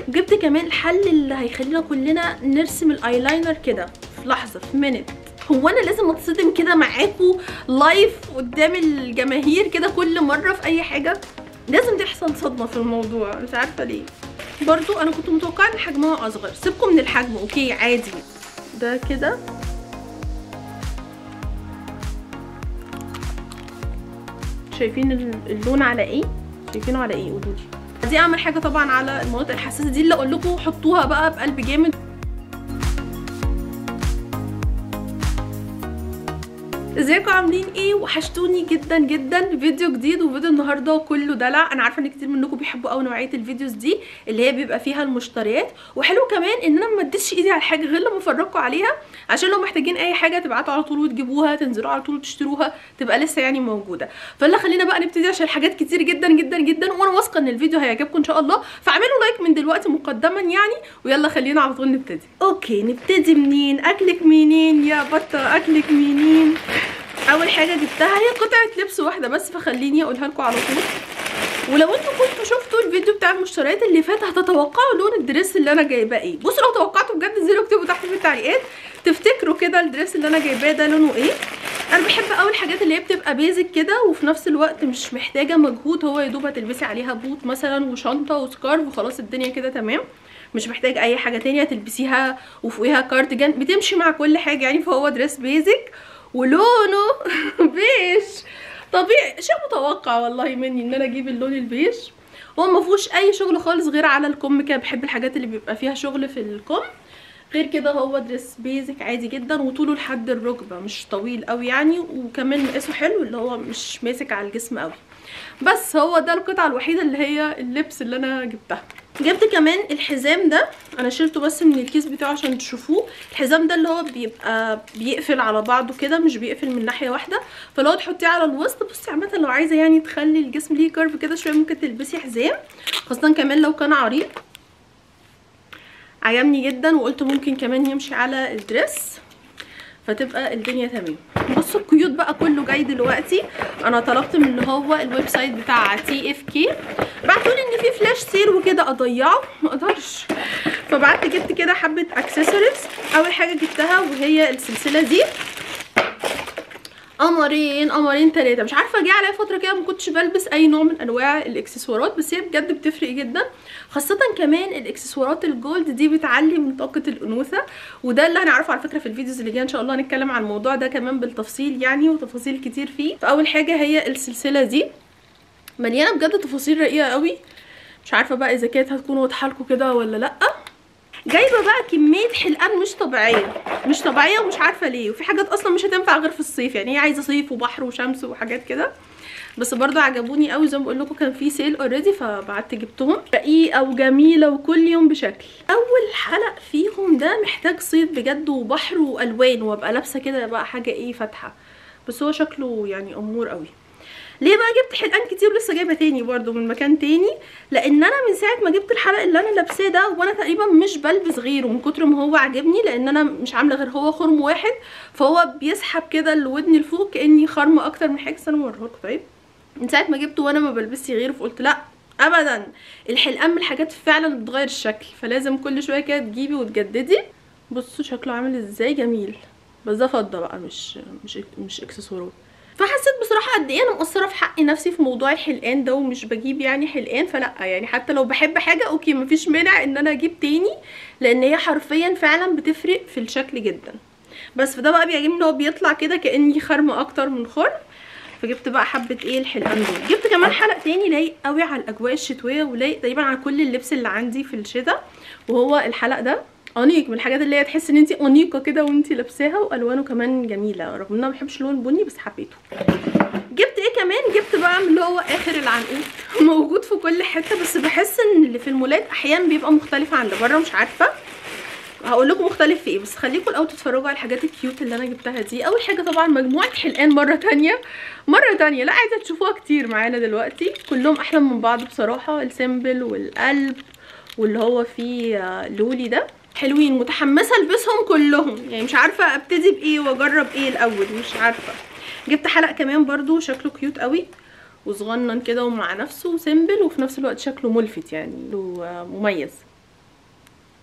وجبت كمان الحل اللي هيخلينا كلنا نرسم الايلاينر كده في لحظه في مينت هو انا لازم اتصدم كده معاكم لايف قدام الجماهير كده كل مره في اي حاجه لازم تحصل صدمه في الموضوع مش عارفه ليه برضو انا كنت متوقعه ان حجمها اصغر سيبكم من الحجم اوكي عادي ده كده شايفين اللون على ايه شايفينه على ايه قولوا لي دي اعمل حاجه طبعا على المناطق الحساسه دي اللي اقول لكم حطوها بقى بقلب جامد ازيكم عاملين ايه وحشتوني جدا جدا فيديو جديد وفيديو النهارده كله دلع انا عارفه ان كتير منكم بيحبوا قوي نوعيه الفيديوز دي اللي هي بيبقى فيها المشتريات وحلو كمان ان انا ما اديتش ايدي على حاجه غير لما افرجكم عليها عشان لو محتاجين اي حاجه تبعتوا على طول وتجيبوها تنزلوا على طول وتشتروها تبقى لسه يعني موجوده فيلا خلينا بقى نبتدي عشان حاجات كتير جدا جدا جدا وانا واثقه ان الفيديو هيعجبكم ان شاء الله فاعملوا لايك من دلوقتي مقدما يعني ويلا خلينا على طول نبتدي اوكي نبتدي منين اكلك منين يا بطه اكلك منين اول حاجه جبتها هي قطعه لبس واحده بس فخليني اقولها لكم على طول ولو انتوا كنتوا شفتوا الفيديو بتاع المشتريات اللي فات هتتوقعوا لون الدريس اللي انا جايباه ايه بصوا لو توقعتوا بجد انزلوا اكتبوا تحت في التعليقات تفتكروا كده الدريس اللي انا جايباه ده لونه ايه انا بحب قوي الحاجات اللي هي بتبقى بيزك كده وفي نفس الوقت مش محتاجه مجهود هو يا دوب هتلبسي عليها بوت مثلا وشنطه وسكارف وخلاص الدنيا كده تمام مش محتاج اي حاجه تانية تلبسيها وفوقيها كارديجان بتمشي مع كل حاجه يعني فهو دريس بيزك ولونه بيج طبيعي شيء متوقع والله مني ان انا اجيب اللون البيج هو ما فيهوش اي شغل خالص غير على الكم كده بحب الحاجات اللي بيبقى فيها شغل في الكم غير كده هو دريس بيزك عادي جدا وطوله لحد الركبه مش طويل قوي يعني وكمان مقاسه حلو اللي هو مش ماسك على الجسم قوي بس هو ده القطعه الوحيده اللي هي اللبس اللي انا جبتها جبت كمان الحزام ده انا شلته بس من الكيس بتاعه عشان تشوفوه الحزام ده اللي هو بيبقى بيقفل على بعضه كده مش بيقفل من ناحيه واحده فلو تحطيه على الوسط بصي عامه لو عايزه يعني تخلي الجسم ليه كيرف كده شويه ممكن تلبسي حزام خاصه كمان لو كان عريض عجبني جدا وقلت ممكن كمان يمشي على الدريس فتبقى الدنيا تمام بصوا القيود بقى كله جاي دلوقتي انا طلبت من اللي هو الويب سايت بتاع تي اف كي بعتولي ان في فلاش سيل وكده اضيعه ما اقدرش فبعت جبت كده حبه اكسسوارز اول حاجه جبتها وهي السلسله دي قمرين قمرين ثلاثه مش عارفه جه عليا فتره كده ما كنتش بلبس اي نوع من انواع الاكسسوارات بس هي بجد بتفرق جدا خاصه كمان الاكسسوارات الجولد دي بتعلي من طاقه الانوثه وده اللي هنعرفه على فكره في الفيديوز اللي جايه ان شاء الله هنتكلم عن الموضوع ده كمان بالتفصيل يعني وتفاصيل كتير فيه فاول حاجه هي السلسله دي مليانه بجد تفاصيل رقيقه قوي مش عارفه بقى اذا كانت هتكون واضحه لكم كده ولا لا جايبه بقى كميه حلقان مش طبيعيه مش طبيعيه ومش عارفه ليه وفي حاجات اصلا مش هتنفع غير في الصيف يعني هي عايزه صيف وبحر وشمس وحاجات كده بس برضو عجبوني قوي زي ما بقول لكم كان في سيل اوريدي فبعت جبتهم رقيقه وجميله وكل يوم بشكل اول حلق فيهم ده محتاج صيف بجد وبحر والوان وابقى لابسه كده بقى حاجه ايه فاتحه بس هو شكله يعني امور قوي ليه بقى جبت حلقان كتير ولسه جايبه تاني برضو من مكان تاني لان انا من ساعه ما جبت الحلق اللي انا لابساه ده وانا تقريبا مش بلبس غيره من كتر ما هو عاجبني لان انا مش عامله غير هو خرم واحد فهو بيسحب كده الودن لفوق كاني خرمه اكتر من حاجه استنى اوريها لكم طيب من ساعه ما جبته وانا ما بلبسش غيره فقلت لا ابدا الحلقان من الحاجات فعلا بتغير الشكل فلازم كل شويه كده تجيبي وتجددي بصوا شكله عامل ازاي جميل بس ده فضه بقى مش مش مش اكسسوارات فحسيت بصراحه قد ايه انا مقصره في حق نفسي في موضوع الحلقان ده ومش بجيب يعني حلقان فلا يعني حتى لو بحب حاجه اوكي مفيش مانع ان انا اجيب تاني لان هي حرفيا فعلا بتفرق في الشكل جدا بس فده بقى بيعجبني ان هو بيطلع كده كاني خرمه اكتر من خرم فجبت بقى حبه ايه الحلقان دول جبت كمان حلق تاني لايق قوي على الاجواء الشتويه ولايق تقريبا على كل اللبس اللي عندي في الشتاء وهو الحلق ده انيق من الحاجات اللي هي تحس ان انت انيقه كده وانت لابساها والوانه كمان جميله رغم ان انا ما بحبش اللون البني بس حبيته جبت ايه كمان جبت بقى من اللي هو اخر العنقود موجود في كل حته بس بحس ان اللي في المولات احيانا بيبقى مختلف عن اللي بره مش عارفه هقول لكم مختلف في ايه بس خليكم الاول تتفرجوا على الحاجات الكيوت اللي انا جبتها دي اول حاجه طبعا مجموعه حلقان مره تانية مره تانية لا عايزه تشوفوها كتير معانا دلوقتي كلهم احلى من بعض بصراحه السيمبل والقلب واللي هو فيه لولي ده حلوين متحمسه البسهم كلهم يعني مش عارفه ابتدي بايه واجرب ايه الاول مش عارفه جبت حلق كمان برضو شكله كيوت قوي وصغنن كده ومع نفسه سيمبل وفي نفس الوقت شكله ملفت يعني له مميز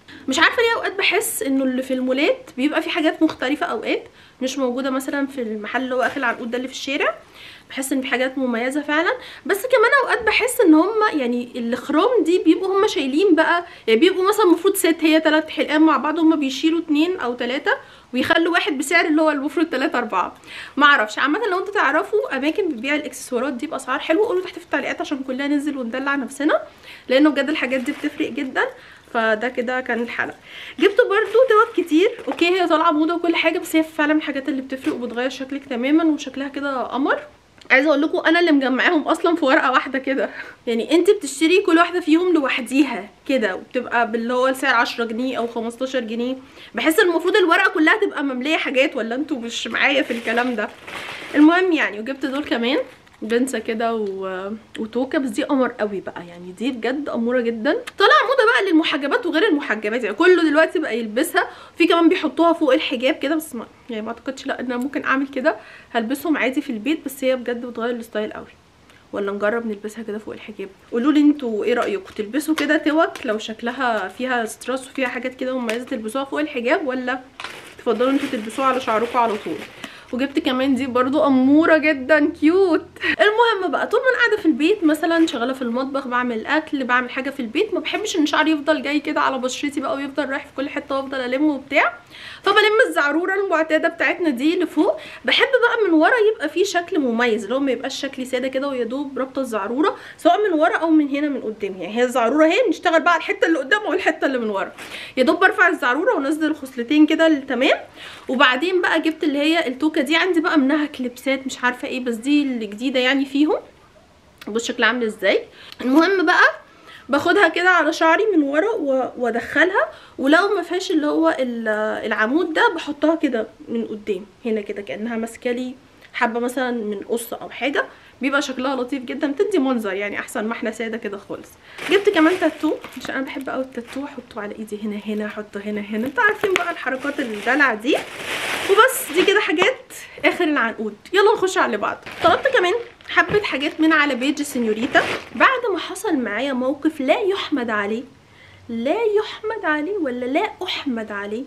مش عارفه ليه اوقات بحس انه اللي في المولات بيبقى في حاجات مختلفه اوقات مش موجوده مثلا في المحل اللي هو اخر العنقود ده اللي في الشارع بحس ان في حاجات مميزه فعلا بس كمان اوقات بحس ان هم يعني الخرام دي بيبقوا هم شايلين بقى يعني بيبقوا مثلا المفروض ست هي ثلاث حلقان مع بعض هم بيشيلوا اتنين او ثلاثه ويخلوا واحد بسعر اللي هو المفروض 3 4 ما اعرفش عامه لو انتوا تعرفوا اماكن بتبيع الاكسسوارات دي باسعار حلوه قولوا تحت في التعليقات عشان كلنا ننزل وندلع نفسنا لانه بجد الحاجات دي بتفرق جدا فده كده كان الحلقه جبت برضو دوت كتير اوكي هي طالعه موضه وكل حاجه بس هي فعلا من الحاجات اللي بتفرق وبتغير شكلك تماما وشكلها كده قمر عايزه اقول لكم انا اللي مجمعاهم اصلا في ورقه واحده كده يعني انت بتشتري كل واحده فيهم لوحديها كده وبتبقى باللي هو السعر 10 جنيه او 15 جنيه بحس المفروض الورقه كلها تبقى ممليه حاجات ولا انتوا مش معايا في الكلام ده المهم يعني وجبت دول كمان بنسة كده و... وتوكه بس دي قمر قوي بقى يعني دي بجد اموره جدا طالعه موضه بقى للمحجبات وغير المحجبات يعني كله دلوقتي بقى يلبسها في كمان بيحطوها فوق الحجاب كده بس ما يعني ما اعتقدش لا ان انا ممكن اعمل كده هلبسهم عادي في البيت بس هي بجد بتغير الستايل قوي ولا نجرب نلبسها كده فوق الحجاب قولوا لي انتوا ايه رايكم تلبسوا كده توك لو شكلها فيها ستراس وفيها حاجات كده مميزه تلبسوها فوق الحجاب ولا تفضلوا انتوا تلبسوها على شعركم على طول وجبت كمان دي برضو اموره جدا كيوت المهم بقى طول ما انا قاعده في البيت مثلا شغاله في المطبخ بعمل اكل بعمل حاجه في البيت ما بحبش ان شعري يفضل جاي كده على بشرتي بقى ويفضل رايح في كل حته وافضل المه وبتاع فبلم الزعروره المعتاده بتاعتنا دي لفوق بحب بقى من ورا يبقى فيه شكل مميز اللي هو ما يبقاش شكلي ساده كده ويا دوب رابطه الزعروره سواء من ورا او من هنا من قدام يعني هي الزعروره اهي نشتغل بقى على الحته اللي قدام والحته اللي من ورا يا دوب برفع الزعروره وانزل الخصلتين كده تمام وبعدين بقى جبت اللي هي التوكه دي عندي بقى منها كليبسات مش عارفه ايه بس دي الجديده يعني فيهم بص شكلها عامل ازاي المهم بقى باخدها كده على شعري من ورا وادخلها ولو ما فيهاش اللي هو العمود ده بحطها كده من قدام هنا كده كانها ماسكه لي حبه مثلا من قص او حاجه بيبقى شكلها لطيف جدا بتدي منظر يعني احسن ما احنا ساده كده خالص جبت كمان تاتو عشان انا بحب قوي التاتو احطه على ايدي هنا هنا احطه هنا هنا انتوا عارفين بقى الحركات الدلع دي وبس دي كده حاجات اخر العنقود يلا نخش على اللي بعده طلبت كمان حبه حاجات من على بيج سينيوريتا بعد ما حصل معايا موقف لا يحمد عليه لا يحمد عليه ولا لا احمد عليه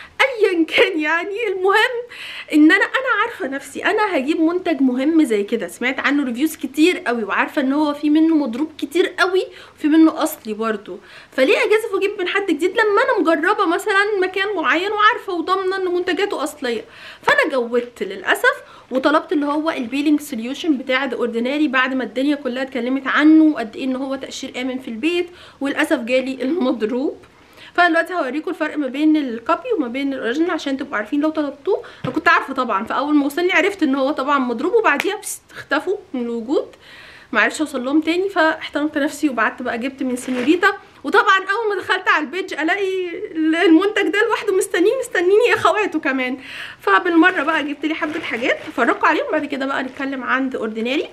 ايا كان يعني المهم ان انا انا عارفه نفسي انا هجيب منتج مهم زي كده سمعت عنه ريفيوز كتير قوي وعارفه ان هو في منه مضروب كتير قوي وفي منه اصلي برضو فليه اجازف واجيب من حد جديد لما انا مجربه مثلا مكان معين وعارفه وضامنه ان منتجاته اصليه فانا جودت للاسف وطلبت اللي هو البيلينج سوليوشن بتاع ذا اورديناري بعد ما الدنيا كلها اتكلمت عنه وقد ايه ان هو تقشير امن في البيت وللاسف جالي المضروب فانا دلوقتي هوريكم الفرق ما بين الكوبي وما بين الاوريجينال عشان تبقوا عارفين لو طلبتوه انا كنت عارفه طبعا فاول ما وصلني عرفت ان هو طبعا مضروب وبعديها اختفوا من الوجود ما عرفتش اوصل لهم تاني فاحترمت نفسي وبعت بقى جبت من سينيوريتا وطبعا اول ما دخلت على البيج الاقي المنتج ده لوحده مستنيه مستنيني اخواته كمان فبالمره بقى جبت لي حبه حاجات هفرجكم عليهم بعد كده بقى نتكلم عن اورديناري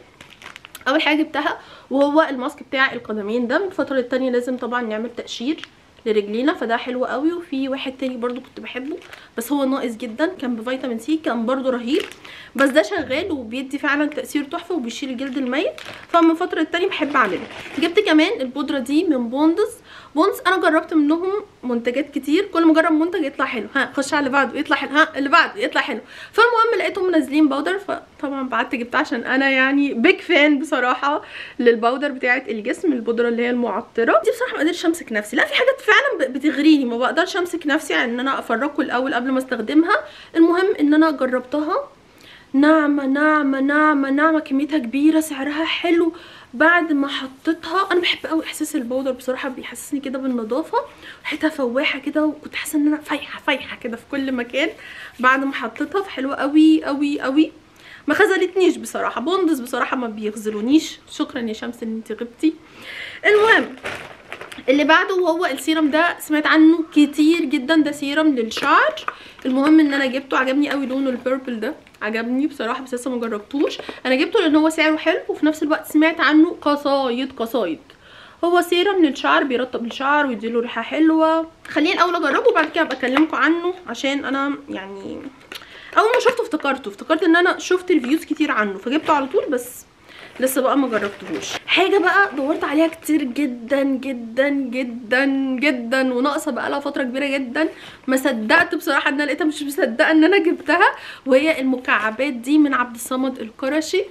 اول حاجه جبتها وهو الماسك بتاع القدمين ده من الفتره للتانيه لازم طبعا نعمل تقشير لرجلينا فده حلو قوي وفي واحد تاني برضو كنت بحبه بس هو ناقص جدا كان بفيتامين سي كان برضو رهيب بس ده شغال وبيدي فعلا تاثير تحفه وبيشيل الجلد الميت فمن فتره التانية بحب اعمله جبت كمان البودره دي من بوندز بونز انا جربت منهم منتجات كتير كل ما اجرب منتج يطلع حلو ها خش على اللي بعده يطلع حلو ها اللي بعده يطلع حلو فالمهم لقيتهم منزلين باودر فطبعا بعت جبتها عشان انا يعني بيج فان بصراحه للباودر بتاعه الجسم البودره اللي هي المعطره دي بصراحه ما قدرتش امسك نفسي لا في حاجات فعلا بتغريني ما بقدرش امسك نفسي عن ان انا افركه الاول قبل ما استخدمها المهم ان انا جربتها ناعمه ناعمه ناعمه ناعمه كميتها كبيره سعرها حلو بعد ما حطيتها انا بحب قوي احساس البودر بصراحه بيحسسني كده بالنظافه ريحتها فواحه كده وكنت حاسه ان انا فايحه فايحه كده في كل مكان بعد ما حطيتها فحلوه قوي قوي قوي ما خذلتنيش بصراحه بوندز بصراحه ما بيغزلونيش شكرا يا شمس ان انت غبتي المهم اللي بعده وهو السيرم ده سمعت عنه كتير جدا ده سيرم للشعر المهم ان انا جبته عجبني قوي لونه البيربل ده عجبني بصراحه بس لسه ما جربتوش انا جبته لان هو سعره حلو وفي نفس الوقت سمعت عنه قصايد قصايد هو سيرم للشعر بيرطب الشعر ويديله ريحه حلوه خليني الاول اجربه وبعد كده ابقى اكلمكم عنه عشان انا يعني اول ما شفته افتكرته افتكرت ان انا شفت ريفيوز كتير عنه فجبته على طول بس لسه بقى ما جربتهوش حاجه بقى دورت عليها كتير جدا جدا جدا جدا وناقصه بقى لها فتره كبيره جدا ما صدقت بصراحه ان انا لقيتها مش مصدقه ان انا جبتها وهي المكعبات دي من عبد الصمد القرشي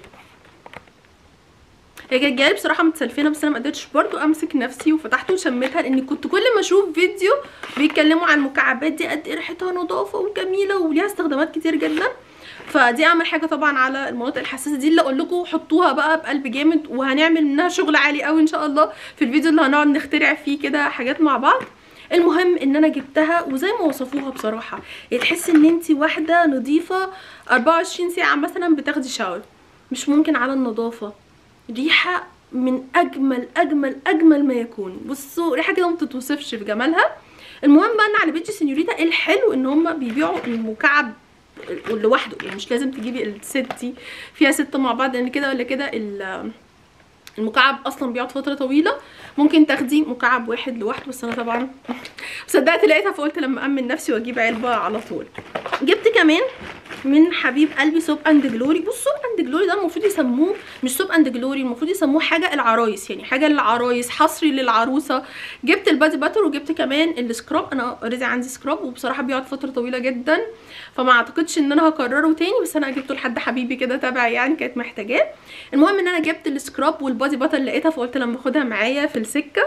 هي كانت جايه بصراحه متسلفينه بس انا ما قدرتش برضو امسك نفسي وفتحت وشميتها لان كنت كل ما اشوف فيديو بيتكلموا عن المكعبات دي قد ايه ريحتها نظافه وجميله وليها استخدامات كتير جدا فدي اعمل حاجه طبعا على المناطق الحساسه دي اللي اقول لكم حطوها بقى بقلب جامد وهنعمل منها شغل عالي قوي ان شاء الله في الفيديو اللي هنقعد نخترع فيه كده حاجات مع بعض المهم ان انا جبتها وزي ما وصفوها بصراحه يعني تحسي ان انت واحده نظيفه 24 ساعه مثلا بتاخدي شاور مش ممكن على النظافه ريحه من اجمل اجمل اجمل ما يكون بصوا ريحه كده ما بتتوصفش في جمالها المهم بقى ان على بيتي سينيوريتا الحلو ان هم بيبيعوا المكعب لوحده يعني مش لازم تجيبي الست دي فيها ستة مع بعض لان كده ولا كده المكعب اصلا بيقعد فتره طويله ممكن تاخدي مكعب واحد لوحده بس انا طبعا صدقت لقيتها فقلت لما امن نفسي واجيب علبه على طول جبت كمان من حبيب قلبي سوب اند جلوري بص سوب اند جلوري ده المفروض يسموه مش سوب اند جلوري المفروض يسموه حاجه العرايس يعني حاجه للعرايس حصري للعروسه جبت البادي باتر وجبت كمان السكراب انا اوريدي عندي سكراب وبصراحه بيقعد فتره طويله جدا فما اعتقدش ان انا هكرره تاني بس انا جبته لحد حبيبي كده تبعي يعني كانت محتاجاه المهم ان انا جبت السكراب والبادي باتر لقيتها فقلت لما اخدها معايا في السكه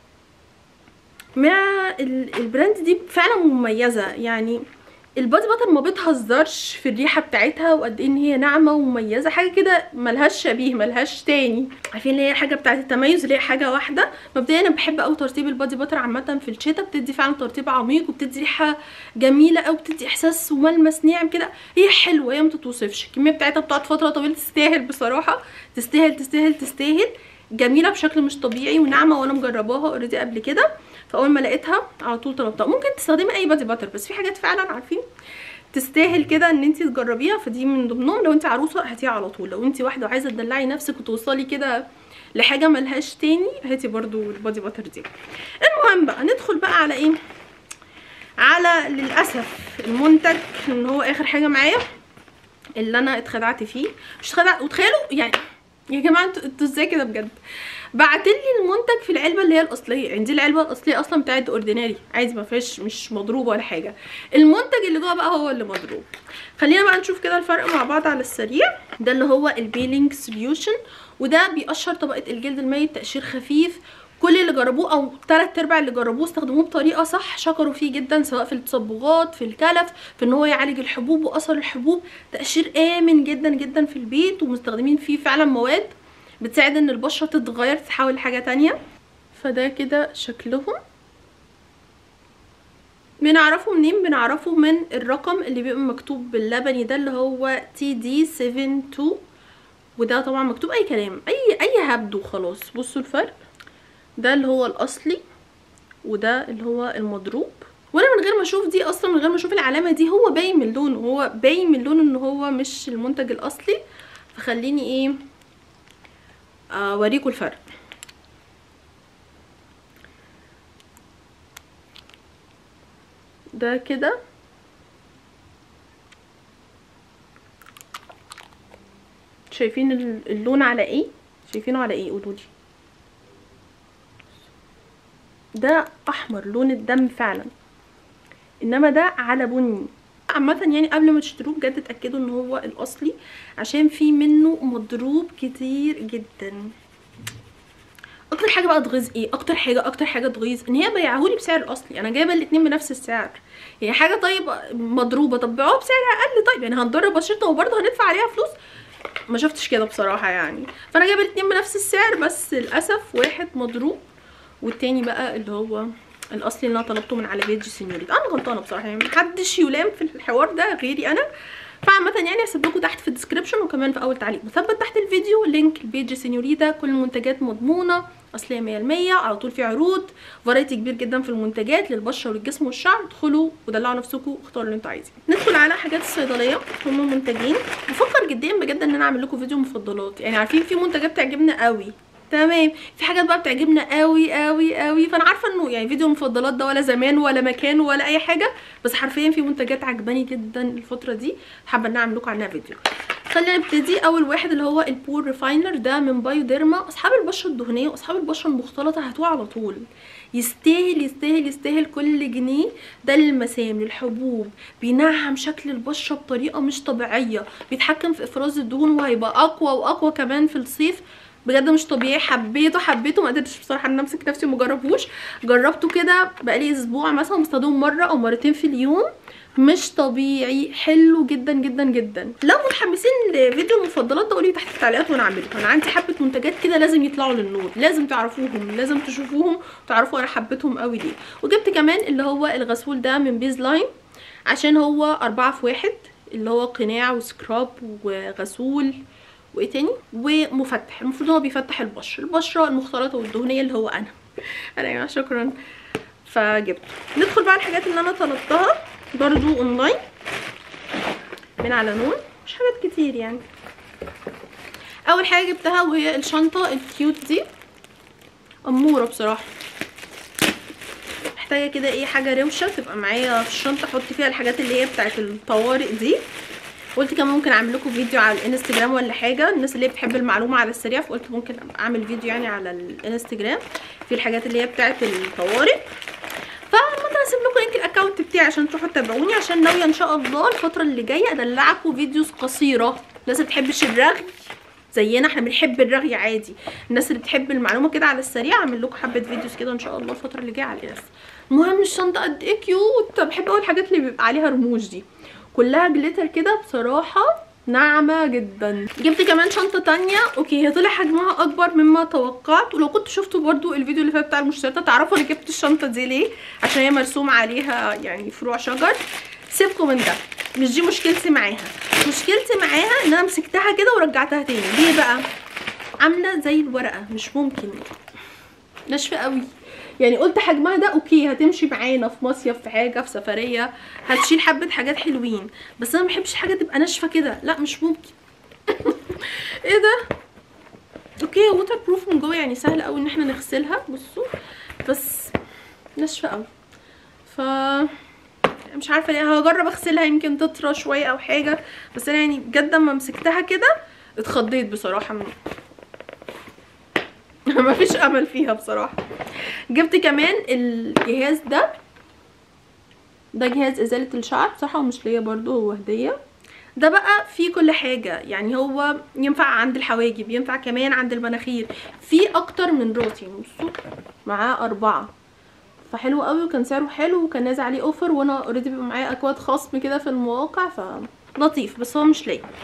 مع البراند دي فعلا مميزه يعني البادي باتر ما بتهزرش في الريحه بتاعتها وقد ايه ان هي ناعمه ومميزه حاجه كده ملهاش شبيه ملهاش تاني عارفين اللي هي الحاجه بتاعت التميز اللي هي حاجه واحده مبدئيا انا بحب قوي ترطيب البادي باتر عامه في الشتاء بتدي فعلا ترطيب عميق وبتدي ريحه جميله قوي بتدي احساس وملمس ناعم كده هي حلوه هي ما تتوصفش الكميه بتاعتها بتقعد فتره طويله تستاهل بصراحه تستاهل تستاهل تستاهل جميله بشكل مش طبيعي وناعمه وانا مجرباها اوريدي قبل كده فاول ما لقيتها على طول طلبتها ممكن تستخدمي اي بادي باتر بس في حاجات فعلا عارفين تستاهل كده ان انت تجربيها فدي من ضمنهم لو انت عروسه هاتيها على طول لو انت واحده وعايزه تدلعي نفسك وتوصلي كده لحاجه ملهاش تاني هاتي برضو البادي باتر دي المهم بقى ندخل بقى على ايه على للاسف المنتج ان هو اخر حاجه معايا اللي انا اتخدعت فيه مش اتخدعت وتخيلوا يعني يا جماعه انتوا انتوا ازاي كده بجد بعتلي المنتج في العلبه اللي هي الاصليه يعني دي العلبه الاصليه اصلا بتاعت اورديناري عادي ما فيهاش مش مضروبه ولا حاجه المنتج اللي جوه بقى هو اللي مضروب خلينا بقى نشوف كده الفرق مع بعض على السريع ده اللي هو البيلينج سوليوشن وده بيقشر طبقه الجلد الميت تقشير خفيف كل اللي جربوه او تلات ارباع اللي جربوه استخدموه بطريقه صح شكروا فيه جدا سواء في التصبغات في الكلف في ان هو يعالج الحبوب واثر الحبوب تقشير امن جدا جدا في البيت ومستخدمين فيه فعلا مواد بتساعد ان البشره تتغير تتحول لحاجه تانية فده كده شكلهم بنعرفه منين بنعرفه من الرقم اللي بيبقى مكتوب باللبني ده اللي هو تي دي 72 وده طبعا مكتوب اي كلام اي اي هبد وخلاص بصوا الفرق ده اللي هو الاصلي وده اللي هو المضروب وانا من غير ما اشوف دي اصلا من غير ما اشوف العلامه دي هو باين من لونه هو باين من لونه ان هو مش المنتج الاصلي فخليني ايه اوريكم الفرق ده كده شايفين اللون على ايه شايفينه على ايه قولولي ده احمر لون الدم فعلا انما ده على بني عامة يعني قبل ما تشتروه بجد اتأكدوا ان هو الاصلي عشان في منه مضروب كتير جدا اكتر حاجه بقى تغيظ ايه اكتر حاجه اكتر حاجه تغيظ ان هي بيعهولي بسعر الاصلي انا جايبه الاتنين بنفس السعر يعني حاجه طيب مضروبه طب بيعوها بسعر اقل طيب يعني هنضرب بشرتنا وبرضه هندفع عليها فلوس ما شفتش كده بصراحه يعني فانا جايبه الاتنين بنفس السعر بس للاسف واحد مضروب والتاني بقى اللي هو الاصلي اللي انا طلبته من على بيج سينيوريتا انا غلطانه بصراحه يعني محدش يلام في الحوار ده غيري انا فعامة يعني هسيب لكم تحت في الديسكربشن وكمان في اول تعليق مثبت تحت الفيديو لينك البيج سينيوريتا كل المنتجات مضمونه اصليه 100% على طول في عروض فرايتي كبير جدا في المنتجات للبشره والجسم والشعر ادخلوا ودلعوا نفسكم واختاروا اللي انتوا عايزينه ندخل على حاجات الصيدليه هم منتجين بفكر جديا بجد ان انا اعمل لكم فيديو مفضلات يعني عارفين في منتجات بتعجبنا قوي تمام في حاجات بقى بتعجبنا قوي قوي قوي فانا عارفه انه يعني فيديو المفضلات ده ولا زمان ولا مكان ولا اي حاجه بس حرفيا في منتجات عجباني جدا الفتره دي حابه ان اعمل لكم عنها فيديو خلينا نبتدي اول واحد اللي هو البور ريفاينر ده من بايوديرما اصحاب البشره الدهنيه واصحاب البشره المختلطه هاتوه على طول يستاهل يستاهل يستاهل كل جنيه ده للمسام للحبوب بينعم شكل البشره بطريقه مش طبيعيه بيتحكم في افراز الدهون وهيبقى اقوى واقوى كمان في الصيف بجد مش طبيعي حبيته حبيته ما قدرتش بصراحه ان امسك نفسي وما جربوش جربته كده بقالي اسبوع مثلا بستخدمه مره او مرتين في اليوم مش طبيعي حلو جدا جدا جدا لو متحمسين لفيديو المفضلات ده قولي تحت في التعليقات وانا اعمله انا عندي حبه منتجات كده لازم يطلعوا للنور لازم تعرفوهم لازم تشوفوهم وتعرفوا انا حبيتهم قوي ليه وجبت كمان اللي هو الغسول ده من بيز لاين عشان هو أربعة في واحد اللي هو قناع وسكراب وغسول وايه تاني ومفتح المفروض هو بيفتح البشره البشره المختلطه والدهنيه اللي هو انا انا يا شكرا فجبته ندخل بقى الحاجات اللي انا طلبتها برضو اونلاين من على نون مش حاجات كتير يعني اول حاجه جبتها وهي الشنطه الكيوت دي اموره بصراحه محتاجه كده ايه حاجه روشه تبقى معايا في الشنطه احط فيها الحاجات اللي هي بتاعه الطوارئ دي قلت كمان ممكن اعمل لكم فيديو على الانستجرام ولا حاجه الناس اللي هي بتحب المعلومه على السريع فقلت ممكن اعمل فيديو يعني على الانستجرام في الحاجات اللي هي بتاعه الطوارئ فممكن اسيب لكم لينك الاكونت بتاعي عشان تروحوا تتابعوني عشان ناويه ان شاء الله الفتره اللي جايه ادلعكم فيديوز قصيره الناس اللي بتحبش الرغي زينا احنا بنحب الرغي عادي الناس اللي بتحب المعلومه كده على السريع اعمل لكم حبه فيديوز كده ان شاء الله الفتره اللي جايه على الانستا المهم الشنطه قد ايه كيوت بحب قوي الحاجات اللي بيبقى عليها رموش دي كلها جليتر كده بصراحه ناعمة جدا جبت كمان شنطة تانية اوكي هي طلع حجمها اكبر مما توقعت ولو كنت شفتوا برضو الفيديو اللي فات بتاع المشتريات تعرفوا انا جبت الشنطة دي ليه عشان هي مرسوم عليها يعني فروع شجر سيبكم من ده مش دي مشكلتي معاها مشكلتي معاها ان انا مسكتها كده ورجعتها تاني ليه بقى عاملة زي الورقة مش ممكن ناشفة قوي يعني قلت حجمها ده اوكي هتمشي معانا في مصيف في حاجه في سفريه هتشيل حبه حاجات حلوين بس انا ما بحبش حاجه تبقى ناشفه كده لا مش ممكن ايه ده اوكي ووتر بروف من جوه يعني سهل قوي ان احنا نغسلها بصوا بس ناشفه قوي ف مش عارفه ليه هجرب اغسلها يمكن تطرى شويه او حاجه بس انا يعني بجد اما مسكتها كده اتخضيت بصراحه من مفيش امل فيها بصراحه جبت كمان الجهاز ده ده جهاز ازاله الشعر بصراحه مش ليا برضو هو هديه ده بقى فيه كل حاجة يعني هو ينفع عند الحواجب ينفع كمان عند المناخير فيه اكتر من راس يعني بصوا معاه اربعة فحلو قوي وكان سعره حلو وكان نازل عليه اوفر وانا اوريدي بيبقى معايا اكواد خصم كده في المواقع فلطيف بس هو مش ليا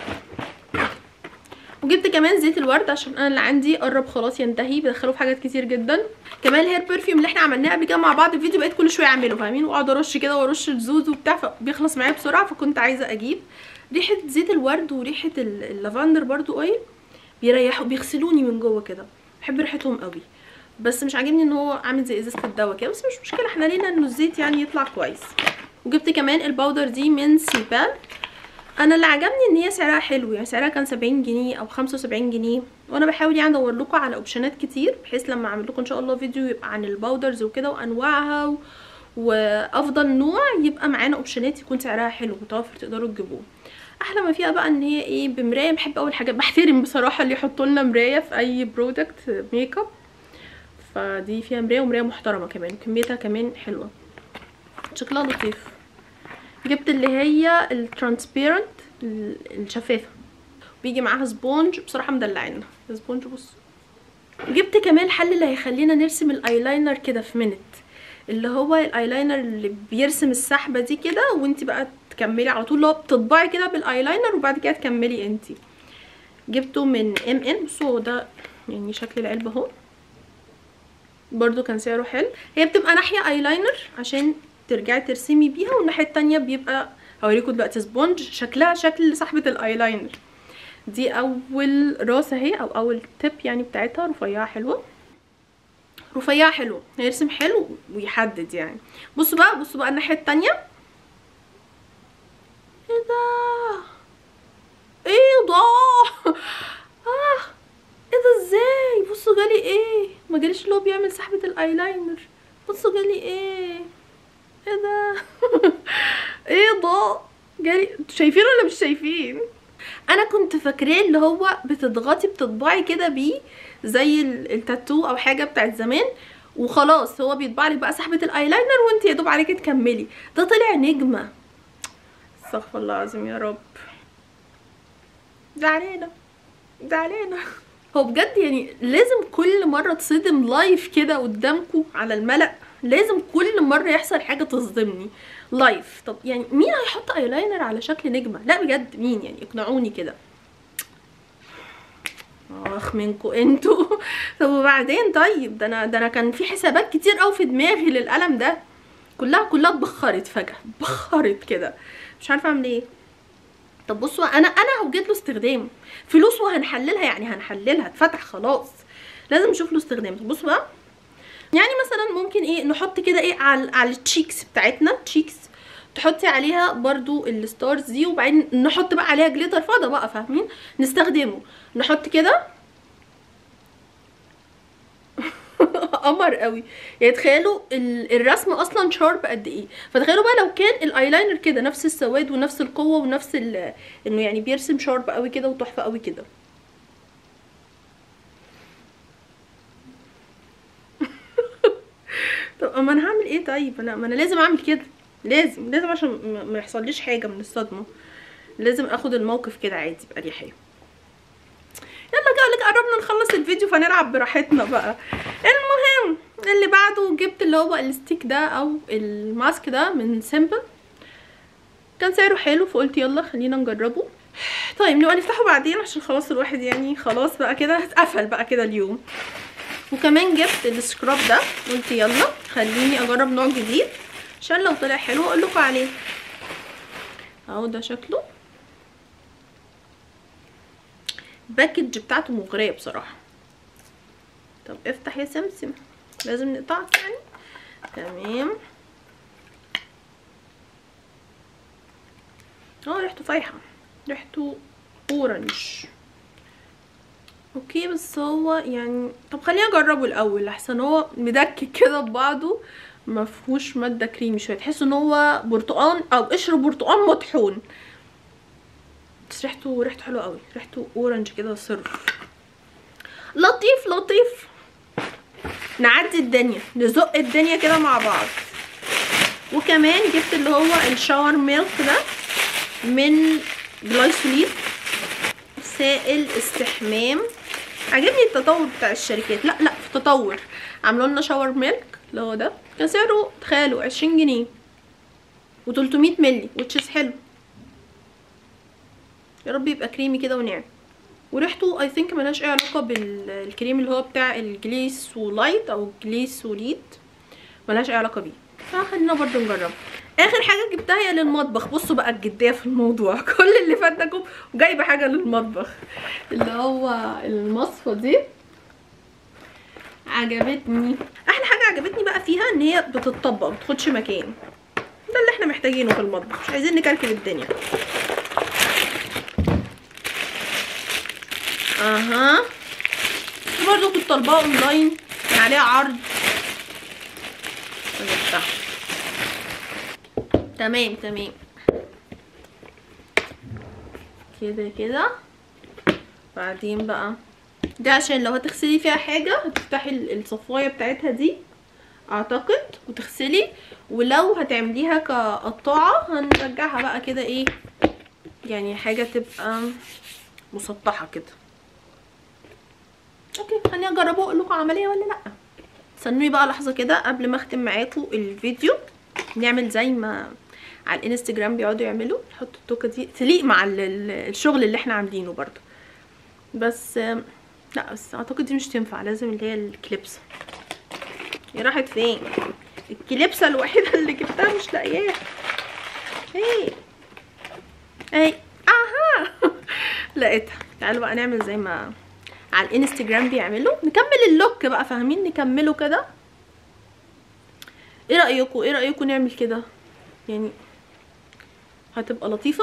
وجبت كمان زيت الورد عشان انا اللي عندي قرب خلاص ينتهي بدخله في حاجات كتير جدا كمان الهير برفيوم اللي احنا عملناه قبل كده مع بعض في فيديو بقيت كل شويه اعمله فاهمين واقعد ارش كده وارش الزوز وبتاع فبيخلص معايا بسرعه فكنت عايزه اجيب ريحه زيت الورد وريحه اللافندر برضو اويل بيريحوا بيغسلوني من جوه كده بحب ريحتهم قوي بس مش عاجبني ان هو عامل زي ازازه الدواء كده بس مش مشكله احنا لينا انه الزيت يعني يطلع كويس وجبت كمان الباودر دي من سيبال انا اللي عجبني ان هي سعرها حلو يعني سعرها كان 70 جنيه او 75 جنيه وانا بحاول يعني ادور لكم على اوبشنات كتير بحيث لما اعمل لكم ان شاء الله فيديو يبقى عن الباودرز وكده وانواعها و... وافضل نوع يبقى معانا اوبشنات يكون سعرها حلو متوفر تقدروا تجيبوه احلى ما فيها بقى ان هي ايه بمرايه بحب اول حاجه بحترم بصراحه اللي يحطوا لنا مرايه في اي برودكت ميك اب فدي فيها مرايه ومرايه محترمه كمان كميتها كمان حلوه شكلها لطيف جبت اللي هي الترانسبيرنت الشفافه بيجي معاها سبونج بصراحه مدلعينا سبونج بص جبت كمان الحل اللي هيخلينا نرسم الايلاينر كده في منت اللي هو الايلاينر اللي بيرسم السحبه دي كده وانت بقى تكملي على طول اللي هو بتطبعي كده بالايلاينر وبعد كده تكملي انت جبته من ام ان بصوا ده يعني شكل العلبه اهو برضو كان سعره حلو هي بتبقى ناحيه ايلاينر عشان ترجعي ترسمي بيها والناحيه التانية بيبقى هوريكم دلوقتي سبونج شكلها شكل صاحبه الايلاينر دي اول راس اهي او اول تip يعني بتاعتها رفيعه حلوه رفيعه حلوه هيرسم حلو ويحدد يعني بصوا بقى بصوا بقى الناحيه التانية ايه ده ايه ده اه ايه ده ازاي بصوا جالي ايه ما جاليش اللي هو بيعمل سحبه الايلاينر بصوا جالي ايه ايه ده ايه ده جالي انتوا شايفين ولا مش شايفين انا كنت فاكراه اللي هو بتضغطي بتطبعي كده بيه زي ال- التاتو او حاجه بتاعت زمان وخلاص هو بيطبع لك بقى سحبه الايلاينر وانت يا دوب عليكي تكملي ده طلع نجمه استغفر الله العظيم يا رب زعلانه زعلانه هو بجد يعني لازم كل مره تصدم لايف كده قدامكم على الملأ لازم كل مره يحصل حاجه تصدمني لايف طب يعني مين هيحط ايلاينر على شكل نجمه لا بجد مين يعني اقنعوني كده اخ منكم انتوا طب وبعدين طيب ده انا ده انا كان في حسابات كتير قوي في دماغي للقلم ده كلها كلها اتبخرت فجاه اتبخرت كده مش عارفه اعمل ايه طب بصوا انا انا هوجد له استخدام فلوس وهنحللها يعني هنحللها اتفتح خلاص لازم نشوف له استخدام طب بصوا بقى يعني مثلا ممكن ايه نحط كده ايه على على التشيكس بتاعتنا تشيكس تحطي عليها برضو الستارز دي وبعدين نحط بقى عليها جليتر فضه بقى فاهمين نستخدمه نحط كده قمر قوي يعني تخيلوا ال- الرسم اصلا شارب قد ايه فتخيلوا بقى لو كان الايلاينر كده نفس السواد ونفس القوه ونفس ال- انه يعني بيرسم شارب قوي كده وتحفه قوي كده طب اما انا هعمل ايه طيب انا ما انا لازم اعمل كده لازم لازم عشان ما- ما يحصليش حاجه من الصدمه لازم اخد الموقف كده عادي باريحيه يلا جاي لك قربنا نخلص الفيديو فنلعب براحتنا بقى المهم اللي بعده جبت اللي هو الستيك ده او الماسك ده من سيمبل كان سعره حلو فقلت يلا خلينا نجربه طيب نبقى نفتحه بعدين عشان خلاص الواحد يعني خلاص بقى كده اتقفل بقى كده اليوم وكمان جبت السكراب ده قلت يلا خليني اجرب نوع جديد عشان لو طلع حلو اقول لكم عليه اهو ده شكله الباكج بتاعته مغرية بصراحة طب افتح يا سمسم لازم نقطعك يعني تمام اه ريحته فايحة ريحته اورنج اوكي بس هو يعني طب خليني اجربه الاول احسن هو مدكك كده ببعضه ما فيهوش ماده كريمي شويه تحس ان هو برتقان او قشر برتقان مطحون بس ريحته ريحته حلوه قوي ريحته اورنج كده صرف لطيف لطيف نعدي الدنيا نزق الدنيا كده مع بعض وكمان جبت اللي هو الشاور ميلك ده من جلايسوليت سائل استحمام عجبني التطور بتاع الشركات لا لا في تطور عملوا لنا شاور ميلك اللي هو ده كان سعره تخيلوا 20 جنيه و300 مللي وتشيز حلو يا رب يبقى كريمي كده وناعم وريحته اي ثينك ملهاش اي علاقه بالكريم اللي هو بتاع الجليسولايت او جليسوليت ملهاش اي علاقه بيه فخلينا برضو نجرب اخر حاجه جبتها هي للمطبخ بصوا بقى الجديه في الموضوع كل اللي فات ده كوب وجايبه حاجه للمطبخ اللي هو المصفى دي عجبتني احلى حاجه عجبتني بقى فيها ان هي بتطبق ما بتاخدش مكان ده اللي احنا محتاجينه في المطبخ مش عايزين نكركب الدنيا اها برضه كنت طالباها اونلاين كان عليها عرض جبتها تمام تمام كده كده بعدين بقى ده عشان لو هتغسلي فيها حاجة هتفتحي ال- الصفاية بتاعتها دي اعتقد وتغسلي ولو هتعمليها كقطاعة هنرجعها بقى كده ايه يعني حاجة تبقى مسطحة كده اوكي خليني اجربه واقول لكم عمليه ولا لا استنوني بقى لحظه كده قبل ما اختم معاكم الفيديو نعمل زي ما على الانستجرام بيقعدوا يعملوا نحط التوكه دي تليق مع ال- ال- الشغل اللي احنا عاملينه برضو بس آم، لا بس اعتقد دي مش تنفع لازم اللي هي الكليبسه هي راحت فين الكليبسه الوحيده اللي جبتها مش لاقياها ايه اي اها لقيتها تعالوا بقى نعمل زي ما على الانستجرام بيعملوا نكمل اللوك بقى فاهمين نكمله كده ايه رايكم ايه رايكم نعمل كده يعني هتبقى لطيفه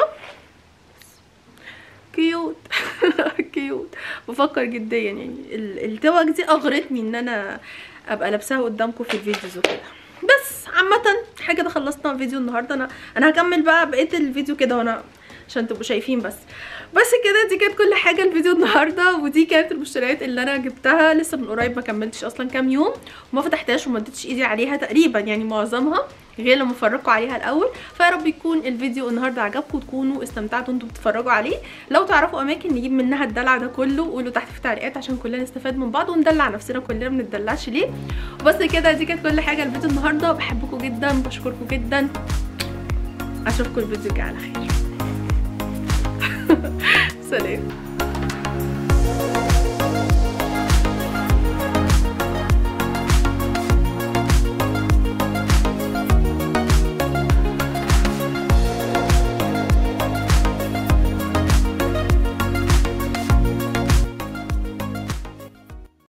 كيوت كيوت بفكر جديا يعني ال- التوك دي اغرتني ان انا ابقى لابساها قدامكم في الفيديوز وكده بس عامه حاجه ده خلصنا فيديو النهارده انا انا هكمل بقى بقيه الفيديو كده وانا عشان تبقوا شايفين بس بس كده دي كانت كل حاجه الفيديو النهارده ودي كانت المشتريات اللي انا جبتها لسه من قريب ما كملتش اصلا كام يوم وما فتحتهاش وما اديتش ايدي عليها تقريبا يعني معظمها غير لما افرجكم عليها الاول فيا رب يكون الفيديو النهارده عجبكم وتكونوا استمتعتوا انتوا بتتفرجوا عليه لو تعرفوا اماكن نجيب منها الدلع ده كله قولوا تحت في التعليقات عشان كلنا نستفاد من بعض وندلع نفسنا كلنا ما بنتدلعش ليه وبس كده دي كانت كل حاجه الفيديو النهارده بحبكم جدا بشكركم جدا اشوفكم الفيديو الجاي على خير سلام